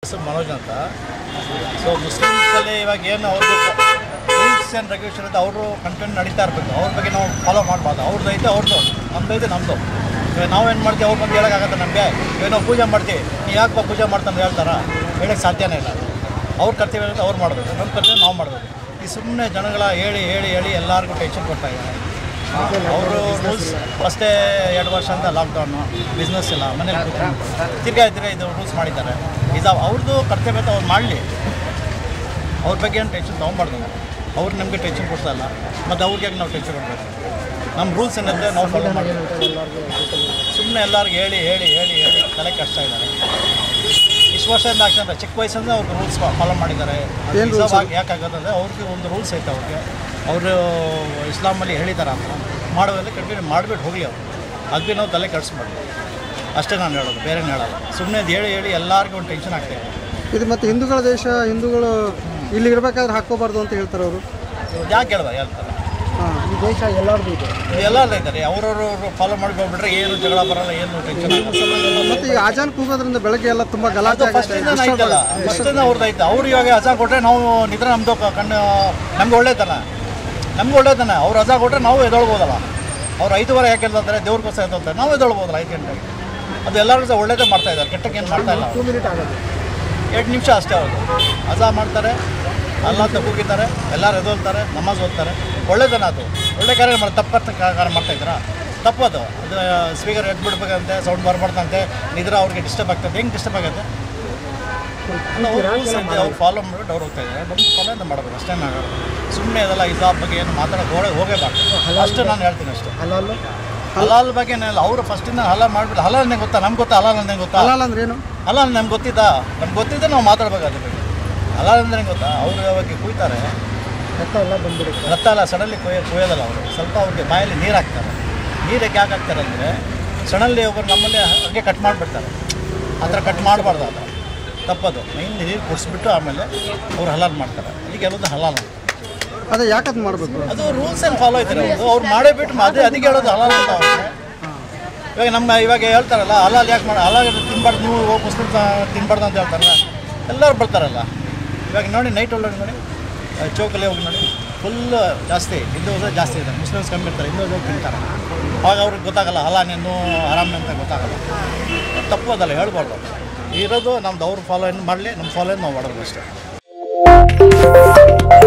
ಹೆಸರು ಮನೋಜ್ ಅಂತ ಸೊ ಮುಸ್ಲಿಮ್ಸಲ್ಲಿ ಇವಾಗ ಏನು ಅವ್ರದ್ದು ರೂಲ್ಸ್ ಆ್ಯಂಡ್ ರೆಗ್ಯುಲೇಷನ್ ಅಂತ ಅವರು ಕಂಟೆಂಟ್ ನಡೀತಾ ಇರಬೇಕು ಅವ್ರ ಬಗ್ಗೆ ನಾವು ಫಾಲೋ ಮಾಡಬಾರ್ದು ಅವ್ರದ್ದು ಐತೆ ಅವ್ರದ್ದು ನಮ್ದು ಐತೆ ನಮ್ಮದು ಇವಾಗ ನಾವೇನು ಮಾಡ್ತೀವಿ ಅವ್ರು ಬಂದು ಹೇಳೋಕ್ಕಾಗತ್ತೆ ನಮಗೆ ಇವಾಗ ನಾವು ಪೂಜೆ ಮಾಡ್ತೀವಿ ನೀ ಯಾಕೆ ಪೂಜೆ ಮಾಡ್ತಾನೆ ಹೇಳ್ತಾರ ಹೇಳೋಕ್ಕೆ ಸಾಧ್ಯನೇ ಇಲ್ಲ ಅವ್ರ ಕರ್ತವ್ಯ ಇರುತ್ತೆ ಅವ್ರು ಮಾಡಬೇಕು ನಮ್ಮ ಕರ್ತವ್ಯ ನಾವು ಮಾಡಬೇಕು ಈ ಸುಮ್ಮನೆ ಜನಗಳ ಹೇಳಿ ಹೇಳಿ ಹೇಳಿ ಎಲ್ಲರಿಗೂ ಟೆನ್ಷನ್ ಕೊಡ್ತಾ ಇದ್ದಾರೆ ಅವರು ರೂಲ್ಸ್ ಫಸ್ಟೇ ಎರಡು ವರ್ಷ ಅಂತ ಲಾಕ್ಡೌನು ಬಿಸ್ನೆಸ್ ಇಲ್ಲ ಮನೇಲಿ ಕೂತ್ಕೊಂಡು ತಿರ್ಗಾ ತಿರ್ಗಾ ಇದು ರೂಲ್ಸ್ ಮಾಡಿದ್ದಾರೆ ಇದು ಅವ್ರದ್ದು ಕರ್ತವ್ಯ ಅಂತ ಅವ್ರು ಮಾಡಲಿ ಅವ್ರ ಬಗ್ಗೆ ಏನು ಟೆನ್ಷನ್ ತೊಗೊಬಾರ್ದು ನಾವು ಅವ್ರು ನಮಗೆ ಟೆನ್ಷನ್ ಕೊಡ್ತಾ ಇಲ್ಲ ಮತ್ತು ಅವ್ರಿಗೆ ನಾವು ಟೆನ್ಷನ್ ಕೊಡಬೇಕು ನಮ್ಮ ರೂಲ್ಸ್ ಏನಿದೆ ನಾವು ಫಾಲೋ ಮಾಡಬೇಕು ಸುಮ್ಮನೆ ಎಲ್ಲರಿಗೂ ಹೇಳಿ ಹೇಳಿ ಹೇಳಿ ಹೇಳಿ ತಲೆ ಕಷ್ಟ ಇದ್ದಾರೆ ಇಷ್ಟು ವರ್ಷದಿಂದ ಆಗ್ತದೆ ಚಿಕ್ಕ ವಯಸ್ಸಿಂದ ಅವ್ರಿಗೆ ರೂಲ್ಸ್ ಫಾಲೋ ಮಾಡಿದ್ದಾರೆ ಏನ್ rules ಅದು? ಯಾಕಾಗತ್ತಂದರೆ ಅವ್ರಿಗೆ ಒಂದು ರೂಲ್ಸ್ ಐತೆ ಅವ್ರಿಗೆ ಅವರು ಇಸ್ಲಾಮಲ್ಲಿ ಹೇಳಿದ್ದಾರೆ ಅಂತ ಮಾಡೋದ್ರಲ್ಲಿ ಕಂಟಿನ್ಯೂ ಮಾಡಿಬಿಟ್ಟು ಹೋಗಲಿ ಅವರು ಅದು ನಾವು ತಲೆ ಕೆಡಿಸ್ಬಾರ್ದು ಅಷ್ಟೇ ನಾನು ಹೇಳೋದು ಬೇರೆ ಹೇಳೋದು ಸುಮ್ಮನೆ ಅದು ಹೇಳಿ ಹೇಳಿ ಎಲ್ಲರಿಗೂ ಒಂದು ಟೆನ್ಷನ್ ಆಗ್ತಾಯಿದೆ ಇದು ಮತ್ತು ಹಿಂದೂಗಳ ದೇಶ ಹಿಂದೂಗಳು ಇಲ್ಲಿ ಇರಬೇಕಾದ್ರೆ ಹಾಕ್ಕೋಬಾರ್ದು ಅಂತ ಹೇಳ್ತಾರೆ ಅವರು ಯಾಕೆ ಹೇಳ್ದ ಹೇಳ್ತಾರೆ ಹಾಂ ಈ ದೇಶ ಎಲ್ಲರದು ಇದೆ ಎಲ್ಲರೂ ಇದ್ದಾರೆ ಅವ್ರವ್ರು ಫಾಲೋ ಮಾಡ್ಕೊಂಡ್ಬಿಟ್ರೆ ಏನು ಜಗಳ ಬರಲ್ಲ ಏನು ಟೆನ್ಷನ್ ಮತ್ತು ಈಗ ಆಜಾನ್ ಕೂಗೋದ್ರಿಂದ ಬೆಳಗ್ಗೆ ಎಲ್ಲ ತುಂಬ ಗಲಾಟೆ ಆಗುತ್ತೆ ಫಸ್ಟಿಂದ ಐತಲ್ಲ ಫಸ್ಟಿಂದ ಅವ್ರದ್ದು ಐತೆ ಅವ್ರು ಇವಾಗ ಅಜಾ ಕೊಟ್ಟರೆ ನಾವು ನಿದ್ರೆ ನಮ್ಮದು ಕಣ್ಣು ನಮ್ಗೆ ಒಳ್ಳೇದನ ನಮ್ಗೆ ಒಳ್ಳೇದನ ಅವ್ರು ಅಜಾ ಕೊಟ್ಟರೆ ನಾವು ಎದೊಳ್ಬೋದಲ್ಲ ಅವ್ರು ಐದುವರೆ ಯಾಕೆ ಹೇಳ್ತಾರೆ ದೇವ್ರಿಗೋಸ್ಕರ ಎದ್ದೋತಾರೆ ನಾವು ಎದೊಳ್ಬೋದಲ್ಲ ಐದು ಗಂಟೆಗೆ ಅದು ಎಲ್ಲರಿಗೂ ಸಹ ಒಳ್ಳೇದೇ ಮಾಡ್ತಾ ಇದ್ದಾರೆ ಕೆಟ್ಟಕ್ಕೆ ಏನು ಮಾಡ್ತಾ ಇಲ್ಲ ಟೂ ಮಿನಿಟ್ ಆಗೋದು ಎರಡು ನಿಮಿಷ ಅಷ್ಟೇ ಅವ್ರದ್ದು ಅಜಾ ಮಾಡ್ತಾರೆ ಅಲ್ಲ ಅಂತ ಕೂಗಿದ್ದಾರೆ ಎಲ್ಲರೂ ಎದೊಳ್ತಾರೆ ನಮಾಜ್ ಓದ್ತಾರೆ ಒಳ್ಳೇದನ ಅದು ಒಳ್ಳೆ ಕಾರ್ಯ ಮಾಡಿ ತಪ್ಪು ಕಾರ್ಯ ಮಾಡ್ತಾ ಇದ್ದೀರಾ ತಪ್ಪದು ಅದು ಸ್ಪೀಕರ್ ಎದ್ದು ಬಿಡ್ಬೇಕಂತೆ ಸೌಂಡ್ ಬರಬಾರ್ದಂತೆ ನಿದ್ರೆ ಅವ್ರಿಗೆ ಡಿಸ್ಟರ್ಬ್ ಆಗ್ತದೆ ಹೆಂಗೆ ಡಿಸ್ಟರ್ಬ್ ಆಗುತ್ತೆ ಅವ್ರು ಫಾಲೋ ಮಾಡಿಬಿಟ್ಟು ಅವ್ರು ಹೋಗ್ತಾ ಇದ್ದಾರೆ ನಮ್ಮ ಫಾಲೋ ಅಂತ ಮಾಡಬೇಕು ಅಷ್ಟೇ ನಾನು ಹೇಳೋದು ಸುಮ್ಮನೆ ಅದೆಲ್ಲ ಇದಾದ ಬಗ್ಗೆ ಏನು ಮಾತಾಡೋಕೆ ಹೋಗೇ ಹೋಗೇಬಾರ್ದು ಅಷ್ಟು ನಾನು ಹೇಳ್ತೀನಿ ಅಷ್ಟೇ ಹಲಾಲು ಹಲಾಲ್ ಬಗ್ಗೆ ಏನಿಲ್ಲ ಅವರು ಫಸ್ಟಿಂದ ಹಲಾಲ್ ಮಾಡಿಬಿಟ್ಟು ಹಲಾಲ್ ನಂಗೆ ಗೊತ್ತಾ ನಮ್ಗೆ ಗೊತ್ತಾ ಹಲಾಲ್ ಅಂದ್ರೆ ಗೊತ್ತಾ ಹಲಾಲ್ ಅಂದ್ರೆ ಏನು ಹಲಾಲ್ ನಮ್ಗೆ ಗೊತ್ತಿದ್ದಾ ನಮ್ಗೆ ಗೊತ್ತಿದ್ದೆ ನಾವು ಮಾತಾಡ್ಬೇಕು ಅದ್ರ ಬಗ್ಗೆ ಹಲಾಲ್ ಅಂದ್ರೆ ಹೆಂಗೆ ಗೊತ್ತಾ ಅವರು ಯಾವಾಗ ಕುಯ್ತಾರೆ ರಕ್ತ ಎಲ್ಲ ಬಂದ್ಬಿಡುತ್ತೆ ರಕ್ತ ಎಲ್ಲ ಸಡನ್ಲಿ ಕೊಯ್ಯ ಕೊಯ್ಯೋದಲ್ಲ ಅವರು ಸ್ವಲ್ಪ ಅವ್ರಿಗೆ ಬಾಯಲ್ಲಿ ನೀರು ಹಾಕ್ತಾರೆ ನೀರಿಗೆ ಯಾಕೆ ಹಾಕ್ತಾರೆ ಅಂದರೆ ಸಡನ್ಲಿ ಒಬ್ಬರು ನಮ್ಮಲ್ಲಿ ಹಾಗೆ ಕಟ್ ಮಾಡಿಬಿಡ್ತಾರೆ ಆ ಥರ ಕಟ್ ಮಾಡಬಾರ್ದು ಅದು ತಪ್ಪದು ಮೈನ್ ನೀರು ಕುಡಿಸ್ಬಿಟ್ಟು ಆಮೇಲೆ ಅವ್ರು ಹಲಾಲ್ ಮಾಡ್ತಾರೆ ಅದಕ್ಕೆ ಹೇಳೋದು ಹಲಾಲ್ ಅಂತ ಅದೇ ಯಾಕೆ ಅದು ಮಾಡಬೇಕು ಅದು ರೂಲ್ಸ್ ಏನು ಫಾಲೋ ಐತಾರೆ ಅವರು ಅವ್ರು ಮಾಡೇ ಬಿಟ್ಟು ಅದೇ ಅದಕ್ಕೆ ಹೇಳೋದು ಹಲಾಲ್ ಅಂತ ಅವ್ರಿಗೆ ಇವಾಗ ನಮ್ಮ ಇವಾಗ ಹೇಳ್ತಾರಲ್ಲ ಹಲಾಲ್ ಯಾಕೆ ಮಾಡಿ ಹಲಾಲ್ ತಿನ್ಬಾರ್ದು ನೀವು ಹೋಗಿ ಮುಸ್ಲಿಮ್ ತಿನ್ಬಾರ್ದು ಅಂತ ಹೇಳ್ತಾರಲ್ಲ ಎಲ್ಲರೂ ಬರ್ತಾರಲ್ಲ ಇವಾಗ ನೋಡಿ ನೈಟ್ ಒಳಗೆ ನೋಡಿ ಚೌಕಲ್ಲಿ ಹೋಗಿ ನೋಡಿ ಫುಲ್ ಜಾಸ್ತಿ ಹಿಂದೂಸ್ ಜಾಸ್ತಿ ಇದೆ ಮುಸ್ಲಿಮ್ಸ್ ಕಮ್ಮಿ ಇರ್ತಾರೆ ಹಿಂದೂಸ್ ಹೋಗಿ ತಿಂತಾರೆ ಆವಾಗ ಅವ್ರಿಗೆ ಗೊತ್ತಾಗಲ್ಲ ಹಲಾನೇನು ಆರಾಮ್ ಅಂತ ಗೊತ್ತಾಗಲ್ಲ ತಪ್ಪು ಅದಲ್ಲ ಹೇಳ್ಬಾರ್ದು ಇರೋದು ನಮ್ದು ಅವ್ರು ಫಾಲೋ ಏನು ಮಾಡಲಿ ನಮ್ಮ ಫಾಲೋ ನಾವು ಮಾಡೋದು ಅಷ್ಟೇ